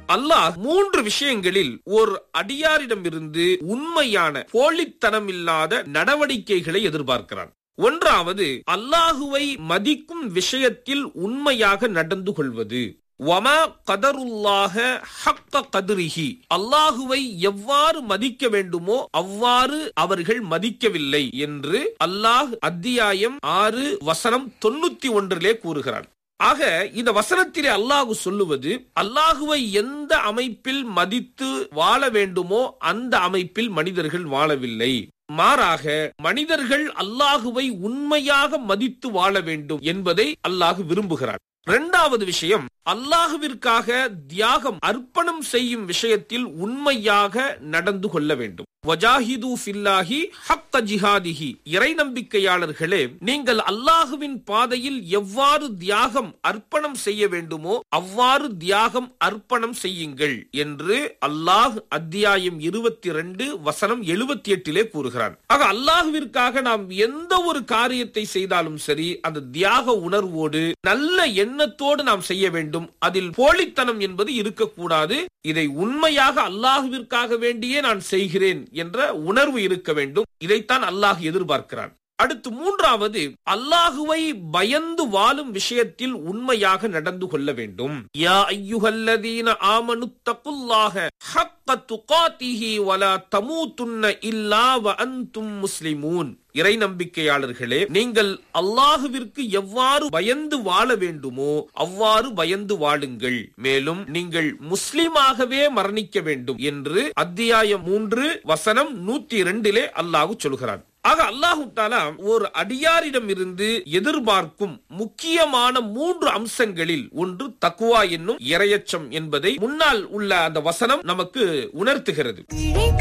அல்லாஹ் மூன்று விஷயங்களில் ஒரு அடியாரிடமிருந்து உண்மையான போலித்தனம் இல்லாத நடவடிக்கைகளை எதிர்பார்க்கிறான் ஒன்றாவது அல்லாஹுவை மதிக்கும் விஷயத்தில் உண்மையாக நடந்து கொள்வது வமா கதருல்லாக ஹக்க கதிரிஹி அல்லாஹுவை எவ்வாறு மதிக்க வேண்டுமோ அவ்வாறு அவர்கள் மதிக்கவில்லை என்று அல்லாஹ் அத்தியாயம் ஆறு வசனம் தொண்ணூத்தி ஒன்றிலே கூறுகிறான் ஆக இந்த வசனத்திலே அல்லாஹு சொல்லுவது அல்லாஹுவை எந்த அமைப்பில் மதித்து வாழ வேண்டுமோ அந்த அமைப்பில் மனிதர்கள் வாழவில்லை மாறாக மனிதர்கள் அல்லாஹுவை உண்மையாக மதித்து வாழ வேண்டும் என்பதை அல்லாஹு விரும்புகிறார் இரண்டாவது விஷயம் அல்லாஹுவிற்காக தியாகம் அர்ப்பணம் செய்யும் விஷயத்தில் உண்மையாக நடந்து கொள்ள வேண்டும் வஜாஹிது ஃபில்லாஹி ஹக்க ஜிஹாதிஹி இறை நம்பிக்கையாளர்களே நீங்கள் அல்லாஹுவின் பாதையில் எவ்வாறு தியாகம் அர்ப்பணம் செய்ய வேண்டுமோ அவ்வாறு தியாகம் அர்ப்பணம் செய்யுங்கள் என்று அல்லாஹ் அத்தியாயம் இருபத்தி ரெண்டு வசனம் எழுபத்தி எட்டிலே கூறுகிறான் ஆக அல்லாஹுவிற்காக நாம் எந்த ஒரு காரியத்தை செய்தாலும் சரி அந்த தியாக உணர்வோடு நல்ல எண்ணத்தோடு நாம் செய்ய வேண்டும் அதில் போலித்தனம் என்பது இருக்கக்கூடாது இதை உண்மையாக அல்லாஹுவிற்காக வேண்டியே நான் செய்கிறேன் என்ற உணர்வு இருக்க வேண்டும் இதைத்தான் அல்லாஹ் எதிர்பார்க்கிறான் அடுத்து மூன்றாவது அல்லாஹுவை பயந்து வாழும் விஷயத்தில் உண்மையாக நடந்து கொள்ள வேண்டும் யா ஐயுஹல்லதீன ஆமனு தகுல்லாக ஹக்க துகாத்திஹி வலா தமூதுன்ன இல்லா வ அன்தும் முஸ்லிமூன் இறை நம்பிக்கையாளர்களே நீங்கள் அல்லாஹுவிற்கு எவ்வாறு பயந்து வாழ வேண்டுமோ அவ்வாறு பயந்து வாழுங்கள் மேலும் நீங்கள் முஸ்லிமாகவே மரணிக்க வேண்டும் என்று அத்தியாயம் மூன்று வசனம் நூத்தி இரண்டிலே அல்லாஹு சொல்கிறான் ஆக அல்லாஹு தாலா ஒரு அடியாரிடம் இருந்து எதிர்பார்க்கும் முக்கியமான மூன்று அம்சங்களில் ஒன்று தக்குவா என்னும் இரையச்சம் என்பதை முன்னால் உள்ள அந்த வசனம் நமக்கு உணர்த்துகிறது